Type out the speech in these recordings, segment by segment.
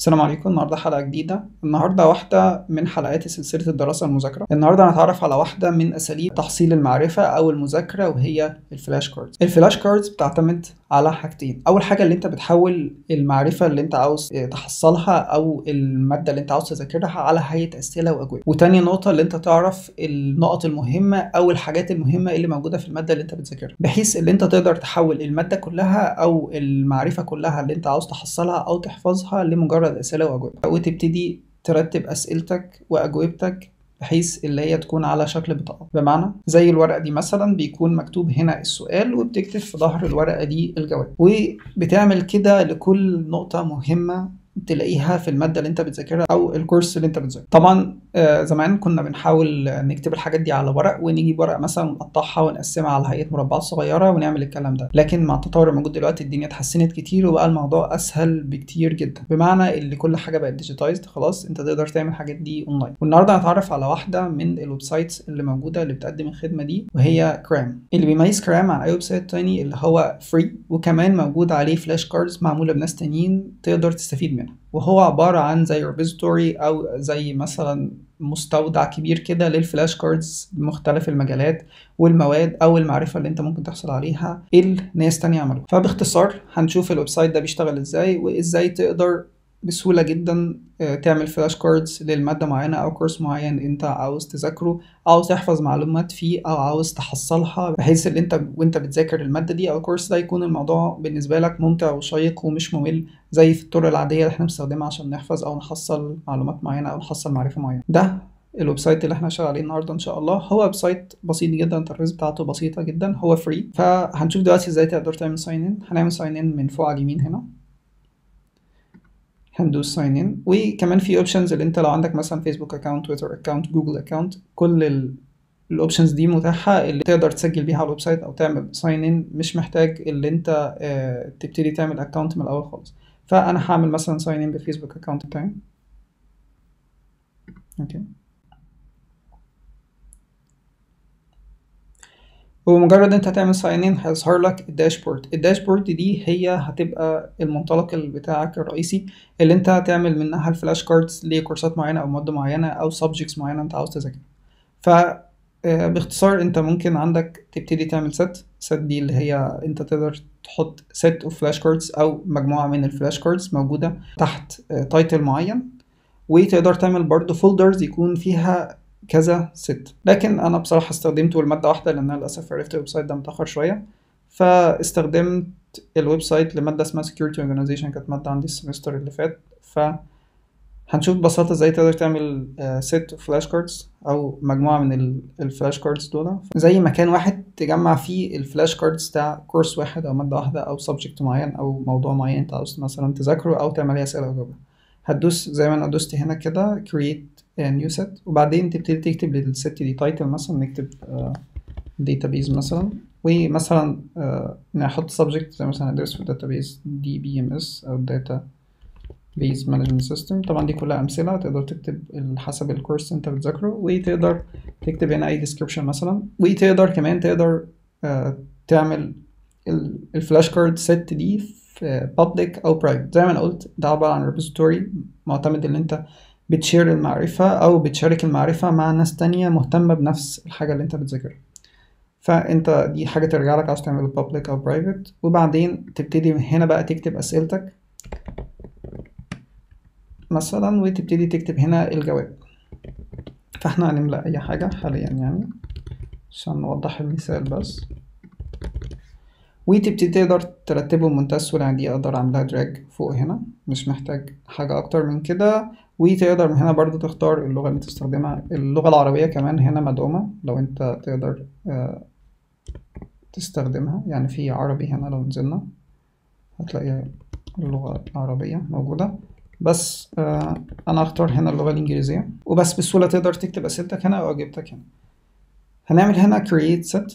السلام عليكم النهارده حلقة جديدة النهارده واحدة من حلقات سلسلة الدراسة المذاكرة النهارده هنتعرف على واحدة من أساليب تحصيل المعرفة أو المذاكرة وهي الفلاش كاردز الفلاش كاردز بتعتمد على حاجتين أول حاجة اللي أنت بتحول المعرفة اللي أنت عاوز تحصلها أو المادة اللي أنت عاوز تذاكرها على هيئة أسئلة وأجوبة وتاني نقطة اللي أنت تعرف النقط المهمة أو الحاجات المهمة اللي موجودة في المادة اللي أنت بتذاكرها بحيث اللي أنت تقدر تحول المادة كلها أو المعرفة كلها اللي أنت عاوز تحصلها أو تحفظها لمجرد أسئلة وأجوبة وتبتدي ترتب أسئلتك وأجوبتك بحيث اللي هي تكون على شكل بطاقة بمعنى زي الورقة دي مثلا بيكون مكتوب هنا السؤال وبتكتب في ظهر الورقة دي الجواب وبتعمل كده لكل نقطة مهمة تلاقيها في المادة اللي انت بتذاكرها او الكورس اللي انت بتذاكره طبعا آه زمان كنا بنحاول نكتب الحاجات دي على ورق ونجيب ورق مثلا ونقطعها ونقسمها على هيئة مربعات صغيرة ونعمل الكلام ده لكن مع التطور الموجود دلوقتي الدنيا اتحسنت كتير وبقى الموضوع اسهل بكتير جدا بمعنى اللي كل حاجة بقت ديجيتايزد خلاص انت تقدر تعمل الحاجات دي اونلاين والنهارده هنتعرف على واحدة من الويب سايتس اللي موجودة اللي بتقدم الخدمة دي وهي كرام اللي بيميز كرام عن اي ويب سايت تاني اللي هو فري وكمان موجود عليه فلاش كاردز معمولة بناس تانيين تقدر تستفيد منها وهو عبارة عن زي ريبوزيتوري أو زي مثلا مستودع كبير كده للفلاش كاردز بمختلف المجالات والمواد أو المعرفة اللي أنت ممكن تحصل عليها الناس تانية عملوها فباختصار هنشوف الويب سايت ده بيشتغل إزاي وإزاي تقدر بسهولة جدا تعمل فلاش كاردز للمادة معينة أو كورس معين أنت عاوز تذاكره أو تحفظ معلومات فيه أو عاوز تحصلها بحيث إن أنت وأنت بتذاكر المادة دي أو الكورس ده يكون الموضوع بالنسبة لك ممتع وشيق ومش ممل زي في الطرق العادية اللي احنا بنستخدمها عشان نحفظ أو نحصل معلومات معينة أو نحصل معرفة معينة ده الويب سايت اللي احنا شغالين عليه النهارده ان شاء الله هو ويب سايت بسيط جدا الترخيص بتاعته بسيطه جدا هو فري فهنشوف دلوقتي ازاي تقدر تعمل ساين ان هنعمل ساين ان من فوق على اليمين هنا هندوس ساين ان وكمان في اوبشنز اللي انت لو عندك مثلا فيسبوك اكونت تويتر اكونت جوجل اكونت كل الاوبشنز دي متاحه اللي تقدر تسجل بيها على الويب سايت او تعمل ساين ان مش محتاج اللي انت اه تبتدي تعمل اكونت من الاول خالص فانا هعمل مثلا ساين ان بالفيسبوك اكونت بتاعي اوكي ومجرد انت هتعمل ساين ان هيظهر لك الداشبورد الداشبورد دي هي هتبقى المنطلق بتاعك الرئيسي اللي انت هتعمل منها الفلاش كاردز لكورسات معينه او مواد معينه او سبجكتس معينه انت عاوز تذاكرها ف باختصار انت ممكن عندك تبتدي تعمل ست ست دي اللي هي انت تقدر تحط ست اوف فلاش كاردز او مجموعه من الفلاش كاردز موجوده تحت تايتل معين وتقدر تعمل برضو فولدرز يكون فيها كذا ست لكن انا بصراحه استخدمته لماده واحده لان انا للاسف عرفت الويب سايت ده متاخر شويه فاستخدمت الويب سايت لماده اسمها security organization كانت ماده عندي السمستر اللي فات ف هنشوف ببساطه ازاي تقدر تعمل ست فلاش كاردز او مجموعه من الفلاش كاردز دول زي مكان واحد تجمع فيه الفلاش كاردز بتاع كورس واحد او ماده واحده او سبجكت معين او موضوع معين انت عاوز مثلا تذاكره او تعمل عليه اسئله وجوابات هتدوس زي ما انا دوست هنا كده create new set وبعدين تبتدي تكتب للست دي تايتل مثلا نكتب database مثلا ومثلا نحط subject زي مثلا ندرس في database DBMS أو data base management system طبعا دي كلها أمثلة تقدر تكتب حسب الكورس أنت بتذاكره وتقدر تكتب هنا أي description مثلا وتقدر كمان تقدر تعمل الفلاش كارد set دي في public أو private زي ما أنا قلت ده عبارة عن repository معتمد إن أنت بتشير المعرفة أو بتشارك المعرفة مع ناس تانية مهتمة بنفس الحاجة اللي أنت بتذاكرها فأنت دي حاجة ترجع لك عاوز تعمله public أو private وبعدين تبتدي من هنا بقى تكتب أسئلتك مثلا وتبتدي تكتب هنا الجواب فاحنا هنملأ أي حاجة حاليا يعني عشان نوضح المثال بس وتبتدي تقدر ترتبه بمنتهى السهولة يعني دي أقدر أعملها دراج فوق هنا مش محتاج حاجة أكتر من كده وتقدر من هنا برضو تختار اللغة اللي تستخدمها اللغة العربية كمان هنا مدعومة لو أنت تقدر تستخدمها يعني في عربي هنا لو نزلنا هتلاقي اللغة العربية موجودة بس أنا هختار هنا اللغة الإنجليزية وبس بسهولة تقدر تكتب أسئلتك هنا أو أجيبتك هنا هنعمل هنا create set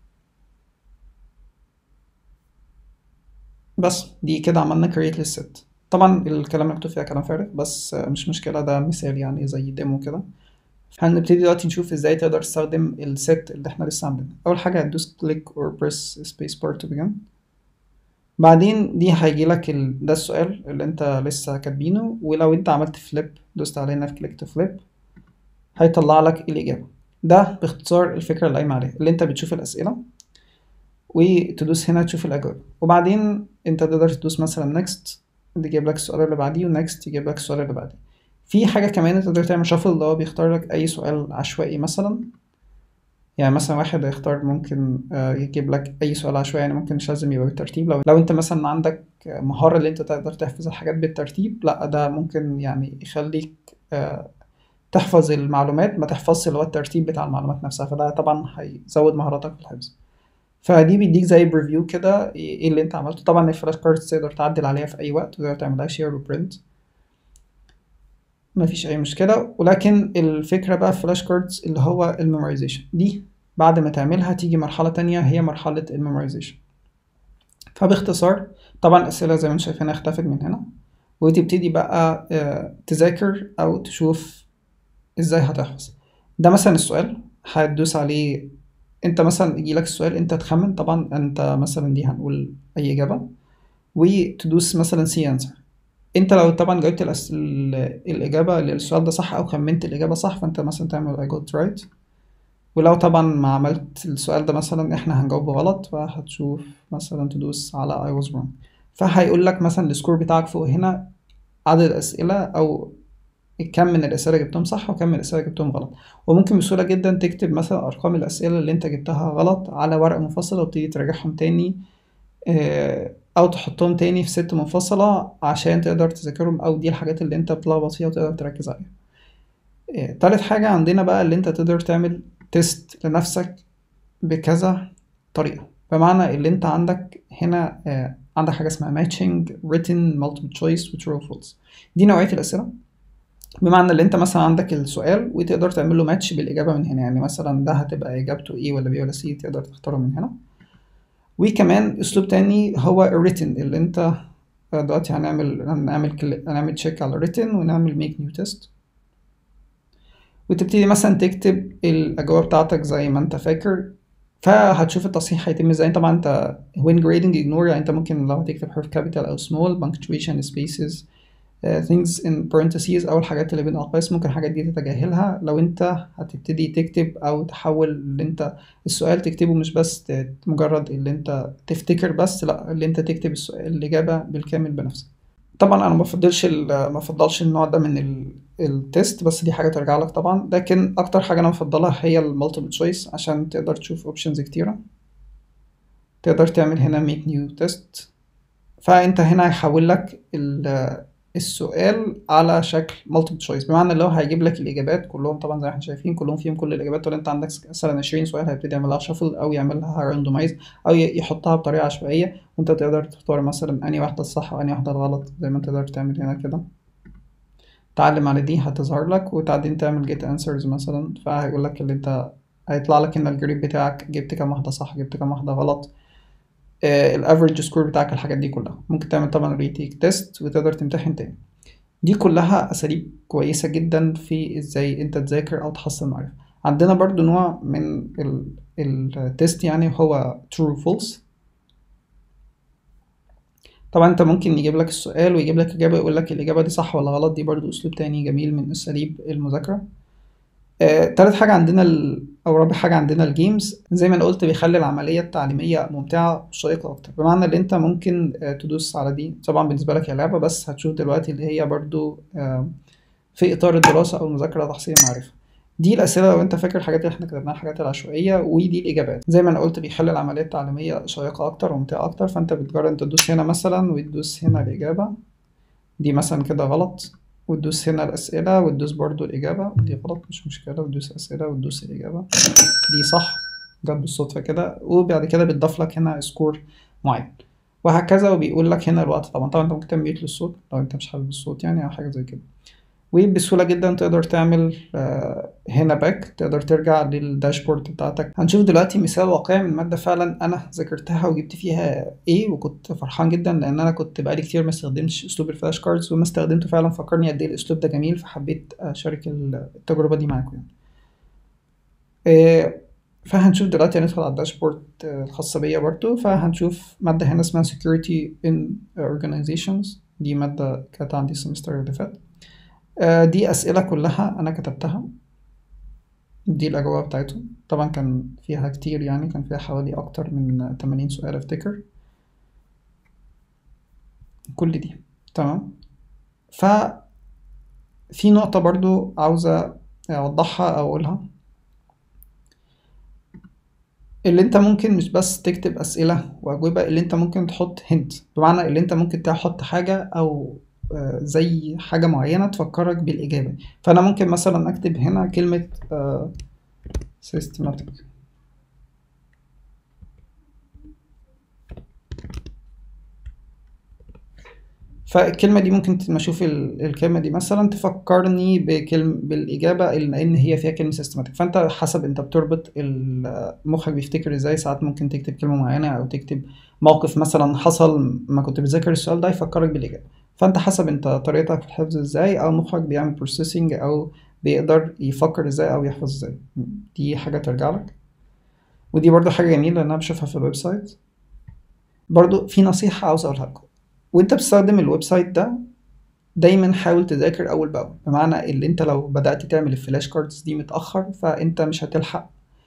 بس دي كده عملنا create للست طبعا الكلام مكتوب فيها كلام فارغ بس مش مشكلة ده مثال يعني زي ديمو كده هنبتدي دلوقتي نشوف ازاي تقدر تستخدم الست اللي احنا لسه عاملينها اول حاجة هتدوس click or press space bar to begin بعدين دي هيجي لك ال... ده السؤال اللي انت لسه كاتبينه ولو انت عملت فليب دوست عليه هنا في كليك تو فليب هيطلع لك الإجابة ده باختصار الفكرة اللي قايمة عليها اللي انت بتشوف الأسئلة وتدوس هنا تشوف الأجوبة وبعدين انت تقدر تدوس مثلا next دي يجيب لك السؤال اللي بعديه ونكست يجيب لك السؤال اللي بعديه في حاجة كمان انت تقدر تعمل شافل اللي هو بيختار لك أي سؤال عشوائي مثلا يعني مثلا واحد هيختار ممكن آه، يجيب لك أي سؤال عشوائي يعني ممكن مش لازم يبقى بالترتيب لو لو انت مثلا عندك مهارة اللي انت تقدر تحفظ الحاجات بالترتيب لا ده ممكن يعني يخليك آه، تحفظ المعلومات ما تحفظش اللي هو الترتيب بتاع المعلومات نفسها فده طبعا هيزود مهاراتك في الحفظ فدي بيديك زي بريفيو كده ايه اللي انت عملته طبعا الفلاش كاردز تقدر تعدل عليها في اي وقت تقدر تعملها شير وبرنت مفيش اي مشكله ولكن الفكره بقى في فلاش كاردز اللي هو الميمورايزيشن دي بعد ما تعملها تيجي مرحله تانية هي مرحله الميمورايزيشن فباختصار طبعا الاسئله زي ما انتم شايفينها اختفت من هنا وتبتدي بقى آه، تذاكر او تشوف ازاي هتحفظ ده مثلا السؤال هتدوس عليه انت مثلا يجيلك السؤال انت تخمن طبعا انت مثلا دي هنقول اي اجابه وتدوس مثلا سي انسر انت لو طبعا جاوبت الأس... ال- الاجابه للسؤال ده صح او خمنت الاجابه صح فانت مثلا تعمل I got right ولو طبعا ما عملت السؤال ده مثلا احنا هنجاوبه غلط فهتشوف مثلا تدوس على I was wrong فهيقول لك مثلا السكور بتاعك فوق هنا عدد الأسئلة أو كم من الأسئلة جبتهم صح وكم من الأسئلة جبتهم غلط وممكن بسهولة جدا تكتب مثلا أرقام الأسئلة اللي أنت جبتها غلط على ورقة منفصلة وتبتدي تراجعهم تاني آه، أو تحطهم تاني في ست منفصلة عشان تقدر تذاكرهم أو دي الحاجات اللي أنت بتلخبط فيها وتقدر تركز عليها آه، تالت حاجة عندنا بقى اللي أنت تقدر تعمل تيست لنفسك بكذا طريقة بمعنى اللي أنت عندك هنا آه، عندك حاجة اسمها matching written multiple choice و true or false دي نوعية الأسئلة بمعنى اللي انت مثلا عندك السؤال وتقدر تعمل له ماتش بالاجابه من هنا يعني مثلا ده هتبقى اجابته ايه ولا بي ولا سي تقدر تختاره من هنا وكمان اسلوب تاني هو الريتن اللي انت دلوقتي هنعمل هنعمل كل... هنعمل تشيك على الريتن ونعمل ميك نيو تيست وتبتدي مثلا تكتب الاجوبه بتاعتك زي ما انت فاكر فهتشوف التصحيح هيتم ازاي طبعا انت when grading ignore يعني انت ممكن لو هتكتب حرف capital او small punctuation spaces uh, things in parentheses او الحاجات اللي بين اقواس ممكن الحاجات دي تتجاهلها لو انت هتبتدي تكتب او تحول اللي انت السؤال تكتبه مش بس ت- مجرد اللي انت تفتكر بس لا اللي انت تكتب السؤال الاجابه بالكامل بنفسك طبعا انا ما بفضلش ال- ما بفضلش النوع ده من ال- التيست بس دي حاجه ترجع لك طبعا لكن اكتر حاجه انا بفضلها هي المالتيبل تشويس عشان تقدر تشوف اوبشنز كتيره تقدر تعمل هنا ميك نيو تيست فانت هنا هيحول لك ال- السؤال على شكل مالتيبل تشويس بمعنى اللي هو هيجيب لك الاجابات كلهم طبعا زي ما احنا شايفين كلهم فيهم كل الاجابات ولا انت عندك مثلا 20 سؤال هيبتدي يعمل لها شفل او يعمل لها راندومايز او ي- يحطها بطريقه عشوائيه وانت تقدر تختار مثلا انهي واحده الصح وانهي واحده الغلط زي ما انت تقدر تعمل هنا كده تعلم على دي هتظهر لك وبعدين تعمل جيت انسرز مثلا فهيقول لك اللي انت هيطلع لك ان الجريد بتاعك جبت كام واحده صح جبت كام واحده غلط الافريج سكور بتاعك الحاجات دي كلها ممكن تعمل طبعا ريتيك تيست وتقدر تمتحن تاني دي كلها اساليب كويسه جدا في ازاي انت تذاكر او تحصل معرفه عندنا برضو نوع من التيست يعني هو true false طبعا انت ممكن يجيب لك السؤال ويجيب لك اجابه يقول لك الاجابه دي صح ولا غلط دي برضو اسلوب تاني جميل من اساليب المذاكره آه، تالت حاجة عندنا ال... أو رابع حاجة عندنا الجيمز زي ما أنا قلت بيخلي العملية التعليمية ممتعة وشيقة أكتر بمعنى إن أنت ممكن آه، تدوس على دي طبعا بالنسبة لك هي لعبة بس هتشوف دلوقتي اللي هي برضو آه، في إطار الدراسة أو المذاكرة تحصيل المعرفة دي الأسئلة لو أنت فاكر الحاجات اللي إحنا كتبناها الحاجات العشوائية ودي الإجابات زي ما أنا قلت بيخلي العملية التعليمية شيقة أكتر وممتعة أكتر فأنت بتجرب تدوس هنا مثلا وتدوس هنا الإجابة دي مثلا كده غلط وتدوس هنا الأسئلة وتدوس برضو الإجابة دي غلط مش مشكلة وتدوس أسئلة وتدوس الإجابة دي صح جت بالصدفة كده وبعد كده بتضاف لك هنا سكور معين وهكذا وبيقول لك هنا الوقت طبعا طبعا انت ممكن تعمل ميوت للصوت لو انت مش حابب الصوت يعني او حاجة زي كده وبسهولة جدا تقدر تعمل آه، هنا باك تقدر ترجع للداشبورد بتاعتك هنشوف دلوقتي مثال واقعي من مادة فعلا أنا ذاكرتها وجبت فيها ايه وكنت فرحان جدا لأن أنا كنت بقالي كتير ما استخدمتش أسلوب الفلاش كاردز وما استخدمته فعلا فكرني قد ايه الأسلوب ده جميل فحبيت أشارك التجربة دي معاكم يعني. آه، فهنشوف دلوقتي هندخل على الداشبورد الخاصة بيا برضو فهنشوف مادة هنا اسمها security in organizations دي مادة كانت عندي السمستر اللي فات آه، دي أسئلة كلها أنا كتبتها دي الأجوبة بتاعتهم طبعا كان فيها كتير يعني كان فيها حوالي أكتر من 80 سؤال أفتكر كل دي تمام ف في نقطة برضو عاوزة أوضحها أو أقولها اللي انت ممكن مش بس تكتب أسئلة وأجوبة اللي انت ممكن تحط هنت بمعنى اللي انت ممكن تحط حاجة أو آه، زي حاجة معينة تفكرك بالإجابة فأنا ممكن مثلا أكتب هنا كلمة آه، systematic فالكلمة دي ممكن لما أشوف ال- الكلمة دي مثلا تفكرني بكلمة بالإجابة لأن هي فيها كلمة systematic فأنت حسب أنت بتربط ال- مخك بيفتكر إزاي ساعات ممكن تكتب كلمة معينة أو تكتب موقف مثلا حصل ما كنت بتذاكر السؤال ده يفكرك بالإجابة فأنت حسب أنت طريقتك في الحفظ إزاي أو مخك بيعمل processing أو بيقدر يفكر إزاي أو يحفظ إزاي دي حاجة ترجع لك ودي برضو حاجة جميلة إن أنا بشوفها في الويب سايت برضو في نصيحة عاوز أقولها لكم وأنت بتستخدم الويب سايت ده دايما حاول تذاكر أول بأول بمعنى اللي أنت لو بدأت تعمل الفلاش كاردز دي متأخر فأنت مش هتلحق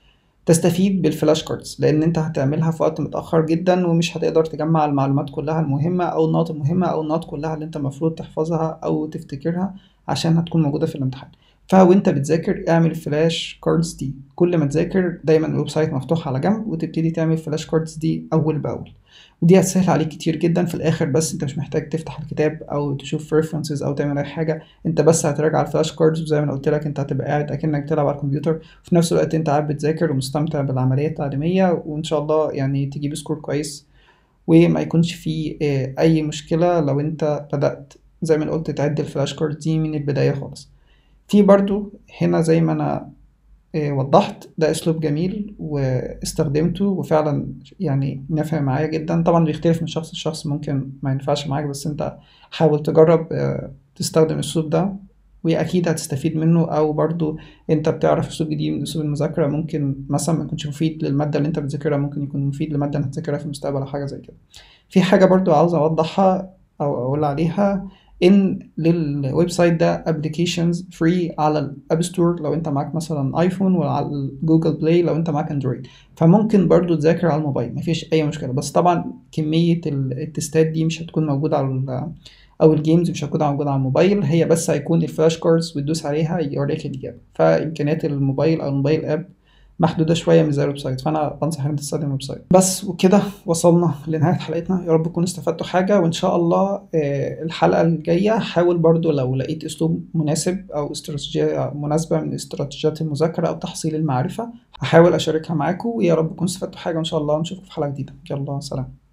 تستفيد بالفلاش كاردز لأن أنت هتعملها في وقت متأخر جدا ومش هتقدر تجمع المعلومات كلها المهمة أو النقط المهمة أو النقط كلها اللي أنت المفروض تحفظها أو تفتكرها عشان هتكون موجودة في الامتحان فوانت بتذاكر اعمل الفلاش كاردز دي كل ما تذاكر دايما الويب سايت مفتوح على جنب وتبتدي تعمل فلاش كاردز دي اول باول ودي هتسهل عليك كتير جدا في الاخر بس انت مش محتاج تفتح الكتاب او تشوف ريفرنسز او تعمل اي حاجه انت بس هتراجع الفلاش كاردز وزي ما انا قلت لك انت هتبقى قاعد اكنك بتلعب على الكمبيوتر وفي نفس الوقت انت قاعد بتذاكر ومستمتع بالعمليه التعليميه وان شاء الله يعني تجيب سكور كويس وما يكونش فيه آه، اي مشكله لو انت بدات زي ما أنا قلت تعد الفلاش كاردز دي من البدايه خالص في برضو هنا زي ما انا آه، وضحت ده اسلوب جميل واستخدمته وفعلا يعني نافع معايا جدا طبعا بيختلف من شخص لشخص ممكن ما ينفعش معاك بس انت حاول تجرب آه، تستخدم الاسلوب ده واكيد هتستفيد منه او برضو انت بتعرف اسلوب جديد من اسلوب المذاكره ممكن مثلا ما يكونش مفيد للماده اللي انت بتذاكرها ممكن يكون مفيد لماده انت هتذاكرها في المستقبل او حاجه زي كده في حاجه برضو عاوز اوضحها او اقول عليها ان للويب سايت ده ابلكيشنز فري على الاب ستور لو انت معاك مثلا ايفون وعلى جوجل بلاي لو انت معاك اندرويد فممكن برضو تذاكر على الموبايل مفيش اي مشكله بس طبعا كميه ال- التستات دي مش هتكون موجوده على ال- او الجيمز مش هتكون موجوده على الموبايل هي بس هيكون الفلاش كاردز وتدوس عليها يوريك الاجابه فامكانيات الموبايل او الموبايل اب محدودة شوية مش زي الويب سايت فأنا بنصح إنك تستخدم الويب سايت بس وكده وصلنا لنهاية حلقتنا يا رب تكونوا استفدتوا حاجة وإن شاء الله آه، الحلقة الجاية حاول برضو لو لقيت أسلوب مناسب أو استراتيجية مناسبة من استراتيجيات المذاكرة أو تحصيل المعرفة هحاول أشاركها معاكم ويا رب تكونوا استفدتوا حاجة وإن شاء الله نشوفكم في حلقة جديدة يلا سلام